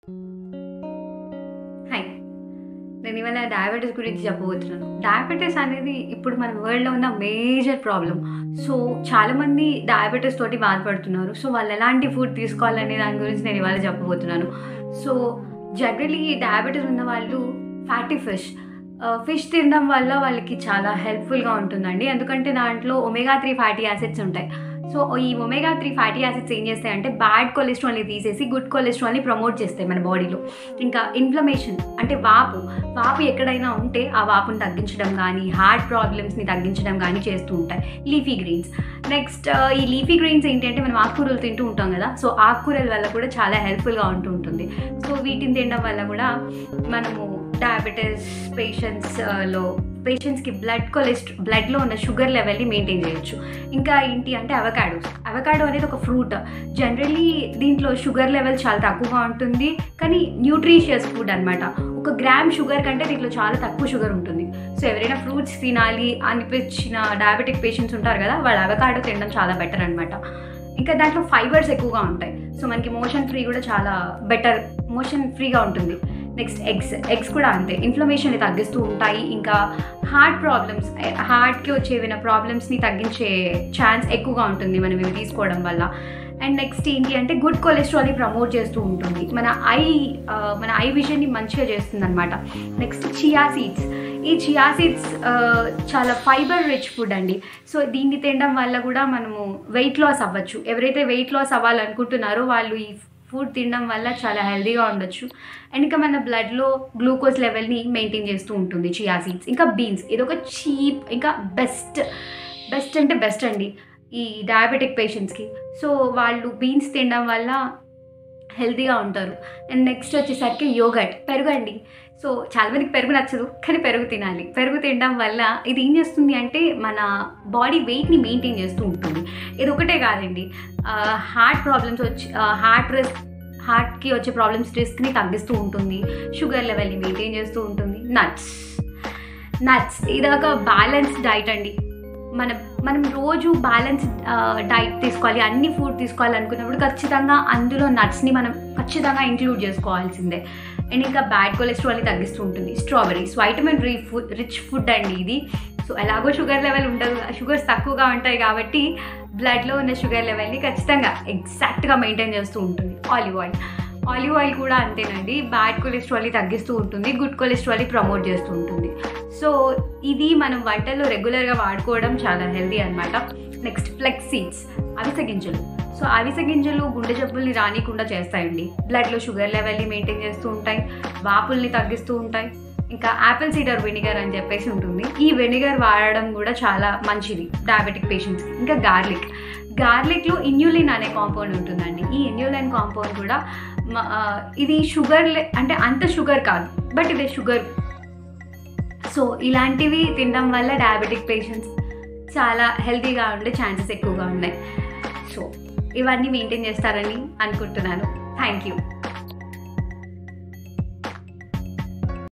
hi నేను ఇవాళ diabetes గురించి చెప్పబోతున్నాను డయాబెటీస్ అనేది ఇప్పుడు మన వరల్డ్లో ఉన్న మేజర్ ప్రాబ్లం సో చాలామంది డయాబెటీస్ తోటి బాధపడుతున్నారు సో వాళ్ళు ఎలాంటి ఫుడ్ తీసుకోవాలనే దాని గురించి నేను ఇవాళ చెప్పబోతున్నాను సో జనరలీ డయాబెటీస్ ఉన్న వాళ్ళు ఫ్యాటీ ఫిష్ ఫిష్ తినడం వల్ల వాళ్ళకి చాలా హెల్ప్ఫుల్గా ఉంటుందండి ఎందుకంటే దాంట్లో ఒమేగా త్రీ ఫ్యాటీ యాసిడ్స్ ఉంటాయి సో ఈ ఒమేగా త్రీ ఫ్యాటీ యాసిడ్స్ ఏం చేస్తాయంటే బ్యాడ్ కొలెస్ట్రాల్ని తీసేసి గుడ్ కొలెస్ట్రాల్ని ప్రమోట్ చేస్తాయి మన బాడీలో ఇంకా ఇన్ఫ్లమేషన్ అంటే వాపు వాపు ఎక్కడైనా ఉంటే ఆ వాపుని తగ్గించడం కానీ హార్ట్ ప్రాబ్లమ్స్ని తగ్గించడం కానీ చేస్తూ ఉంటాయి లీఫీ గ్రీన్స్ నెక్స్ట్ ఈ లీఫీ గ్రీన్స్ ఏంటంటే మనం ఆకుకూరలు తింటూ ఉంటాం కదా సో ఆకుకూరల వల్ల కూడా చాలా హెల్ప్ఫుల్గా ఉంటూ ఉంటుంది సో వీటిని తినడం వల్ల కూడా మనము డయాబెటీస్ పేషెంట్స్లో పేషెంట్స్కి బ్లడ్ కొలెస్ట్రా బ్లడ్లో ఉన్న షుగర్ లెవెల్ని మెయింటైన్ చేయొచ్చు ఇంకా ఏంటి అంటే అవకాడోస్ అవకాడో అనేది ఒక ఫ్రూట్ జనరల్లీ దీంట్లో షుగర్ లెవెల్ చాలా తక్కువగా ఉంటుంది కానీ న్యూట్రిషియస్ ఫుడ్ అనమాట ఒక గ్రామ్ షుగర్ కంటే దీంట్లో చాలా తక్కువ షుగర్ ఉంటుంది సో ఎవరైనా ఫ్రూట్స్ తినాలి అనిపించిన డయాబెటిక్ పేషెంట్స్ ఉంటారు కదా వాళ్ళు అవకాడో తినడం చాలా బెటర్ అనమాట ఇంకా దాంట్లో ఫైబర్స్ ఎక్కువగా ఉంటాయి సో మనకి మోషన్ ఫ్రీ కూడా చాలా బెటర్ మోషన్ ఫ్రీగా ఉంటుంది నెక్స్ట్ ఎగ్స్ ఎగ్స్ కూడా అంతే ఇన్ఫ్లమేషన్ని తగ్గిస్తూ ఉంటాయి ఇంకా హార్ట్ ప్రాబ్లమ్స్ హార్ట్కి వచ్చే ఏమైనా ప్రాబ్లమ్స్ని తగ్గించే ఛాన్స్ ఎక్కువగా ఉంటుంది మనం ఇవి తీసుకోవడం వల్ల అండ్ నెక్స్ట్ ఏంటి అంటే గుడ్ కొలెస్ట్రాల్ని ప్రమోట్ చేస్తూ ఉంటుంది మన ఐ మన ఐ విజన్ని మంచిగా చేస్తుంది అనమాట నెక్స్ట్ చియా సీడ్స్ ఈ చియా సీడ్స్ చాలా ఫైబర్ రిచ్ ఫుడ్ అండి సో దీన్ని తినడం వల్ల కూడా మనము వెయిట్ లాస్ అవ్వచ్చు ఎవరైతే వెయిట్ లాస్ అవ్వాలనుకుంటున్నారో వాళ్ళు ఈ ఫుడ్ తినడం వల్ల చాలా హెల్తీగా ఉండొచ్చు అండ్ ఇంకా మన బ్లడ్లో గ్లూకోజ్ లెవెల్ని మెయింటైన్ చేస్తూ ఉంటుంది చియా సీడ్స్ ఇంకా బీన్స్ ఇది ఒక చీప్ ఇంకా బెస్ట్ బెస్ట్ అంటే బెస్ట్ అండి ఈ డయాబెటిక్ పేషెంట్స్కి సో వాళ్ళు బీన్స్ తినడం వల్ల హెల్తీగా ఉంటారు అండ్ నెక్స్ట్ వచ్చేసరికి యోగట్ పెరుగు అండి సో చాలామందికి పెరుగు నచ్చదు కానీ పెరుగు తినాలి పెరుగు తినడం వల్ల ఇది ఏం చేస్తుంది అంటే మన బాడీ వెయిట్ని మెయింటైన్ చేస్తూ ఉంటుంది ఇది ఒకటే కాదండి హార్ట్ ప్రాబ్లమ్స్ వచ్చి హార్ట్ రిస్క్ హార్ట్కి వచ్చే ప్రాబ్లమ్స్ రిస్క్ని తగ్గిస్తూ ఉంటుంది షుగర్ లెవెల్ని మెయింటైన్ చేస్తూ ఉంటుంది నట్స్ నట్స్ ఇది ఒక బ్యాలెన్స్ డైట్ అండి మన మనం రోజు బ్యాలెన్స్ డైట్ తీసుకోవాలి అన్ని ఫుడ్ తీసుకోవాలి అనుకున్నప్పుడు ఖచ్చితంగా అందులో నట్స్ని మనం ఖచ్చితంగా ఇంక్లూడ్ చేసుకోవాల్సిందే అండ్ ఇంకా బ్యాడ్ కొలెస్ట్రాల్ని తగ్గిస్తూ ఉంటుంది స్ట్రాబెరీస్ వైటమిన్ రీ ఫుడ్ రిచ్ ఫుడ్ అండి ఇది సో ఎలాగో షుగర్ లెవెల్ ఉండదు షుగర్స్ తక్కువగా ఉంటాయి కాబట్టి బ్లడ్లో ఉన్న షుగర్ లెవెల్ని ఖచ్చితంగా ఎగ్జాక్ట్గా మెయింటైన్ చేస్తూ ఉంటుంది ఆలివ్ ఆయిల్ ఆలివ్ ఆయిల్ కూడా అంతేనండి బ్యాడ్ కొలెస్ట్రాల్ని తగ్గిస్తూ ఉంటుంది గుడ్ కొలెస్ట్రాల్ని ప్రమోట్ చేస్తూ ఉంటుంది సో ఇది మనం వంటల్లో రెగ్యులర్గా వాడుకోవడం చాలా హెల్దీ అనమాట నెక్స్ట్ ఫ్లెక్స్ సీడ్స్ అవిసె గింజలు సో అవిసె గింజలు గుండె జబ్బుల్ని రానికుండా చేస్తాయండి బ్లడ్లో షుగర్ లెవెల్ని మెయింటైన్ చేస్తూ ఉంటాయి వాపుల్ని తగ్గిస్తూ ఉంటాయి ఇంకా యాపిల్ సీడర్ వెనిగర్ అని చెప్పేసి ఉంటుంది ఈ వెనిగర్ వాడడం కూడా చాలా మంచిది డయాబెటిక్ పేషెంట్స్కి ఇంకా గార్లిక్ గార్లిక్లో ఇన్యులిన్ అనే కాంపౌండ్ ఉంటుందండి ఈ ఇన్యులిన్ కాంపౌండ్ కూడా ఇది షుగర్ అంటే అంత షుగర్ కాదు బట్ ఇది షుగర్ సో ఇలాంటివి తినడం వల్ల డయాబెటిక్ పేషెంట్స్ చాలా హెల్తీగా ఉండే ఛాన్సెస్ ఎక్కువగా ఉన్నాయి సో ఇవన్నీ మెయింటైన్ చేస్తారని అనుకుంటున్నాను థ్యాంక్ యూ